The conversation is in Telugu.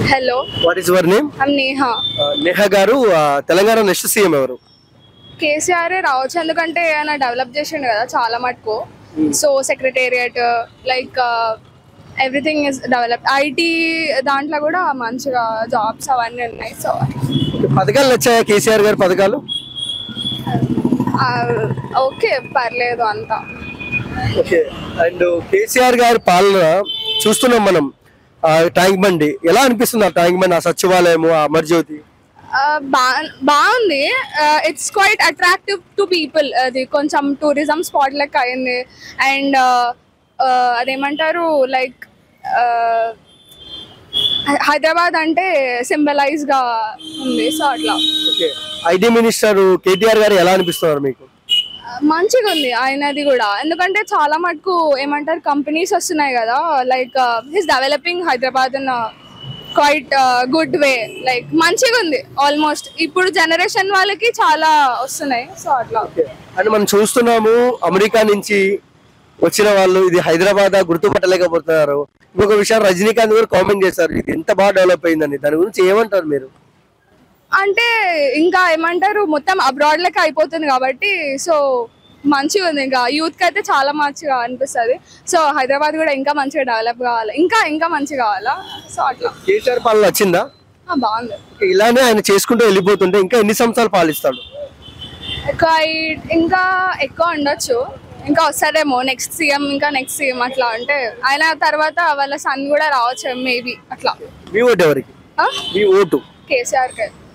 hello what is your name I'm Neha Neha గారు ఆ, తెలంగాణ నెక్స్ట్ సీఎం ఎవరు కేసీఆర్ రావచ్చు ఎందుకంటే ఆయన డెవలప్ చేసిండు కదా చాలా మటుకు so secretariat like everything is develop IT దాంట్లో కూడా మంచిగా జాబ్స్ అవన్నీ ఉన్నాయి సో పథకాలు నచ్చాయా కేసీఆర్ గారి పథకాలు ఓకే పర్లేదు అంతా ఓకే అండ్ కేసీఆర్ గారి పాలన చూస్తున్నాం మనం ఆ ట్యాంక్ బండి ఎలా అనిపిస్తుంది ఆ ట్యాంక్ బండి ఆ సచివాలయము ఆ అమర్జ్యోతి బా బాగుంది it's quite attractive to people అది కొంచెం టూరిజం స్పాట్ లెక్క అయింది అండ్ అదేమంటారు లైక్ హైదరాబాద్ అంటే సింబలైజ్ గా ఉంది సో అట్లా ఓకే ఐటీ మినిస్టర్ కేటీఆర్ గారు ఎలా అనిపిస్తున్నారు మీకు మంచిగా ఉంది ఆయనది కూడా ఎందుకంటే చాలా మటుకు ఏమంటారు కంపెనీస్ వస్తున్నాయి కదా లైక్ హిస్ డెవలపింగ్ హైదరాబాద్ అన్న క్వైట్ గుడ్ వే లైక్ మంచిగా ఉంది ఆల్మోస్ట్ ఇప్పుడు జనరేషన్ వాళ్ళకి చాలా వస్తున్నాయి సో అట్లా అండ్ మనం చూస్తున్నాము అమెరికా నుంచి వచ్చిన వాళ్ళు ఇది హైదరాబాద్ గుర్తుపట్టలేకపోతున్నారు ఇంకొక విషయం రజనీకాంత్ కూడా కామెంట్ చేశారు ఇది ఎంత బాగా డెవలప్ అయిందని దాని గురించి ఏమంటారు మీరు అంటే ఇంకా ఏమంటారు మొత్తం అబ్రాడ్ లెక్క అయిపోతుంది కాబట్టి సో మంచిగా ఉంది ఇంకా యూత్ కి అయితే చాలా మంచిగా అనిపిస్తుంది సో హైదరాబాద్ కూడా ఇంకా మంచిగా డెవలప్ కావాలి ఇంకా ఇంకా మంచిగా కావాలా సో అట్లా కేసీఆర్ పాలన వచ్చిందా ఆ, బాగుంది ఓకే, ఇలానే ఆయన చేసుకుంటూ వెళ్ళిపోతుంటే ఇంకా ఎన్ని సంవత్సరాలు పాలిస్తాడు క్వైట్ ఇంకా ఎక్కువ ఉండొచ్చు ఇంకా వస్తాడేమో నెక్స్ట్ సీఎం ఇంకా నెక్స్ట్ సీఎం అట్లా అంటే ఆయన తర్వాత వాళ్ళ సన్ కూడా రావచ్చు మేబీ అట్లా మీ ఓటు ఎవరికి మీ ఓటు కేసీఆర్ కి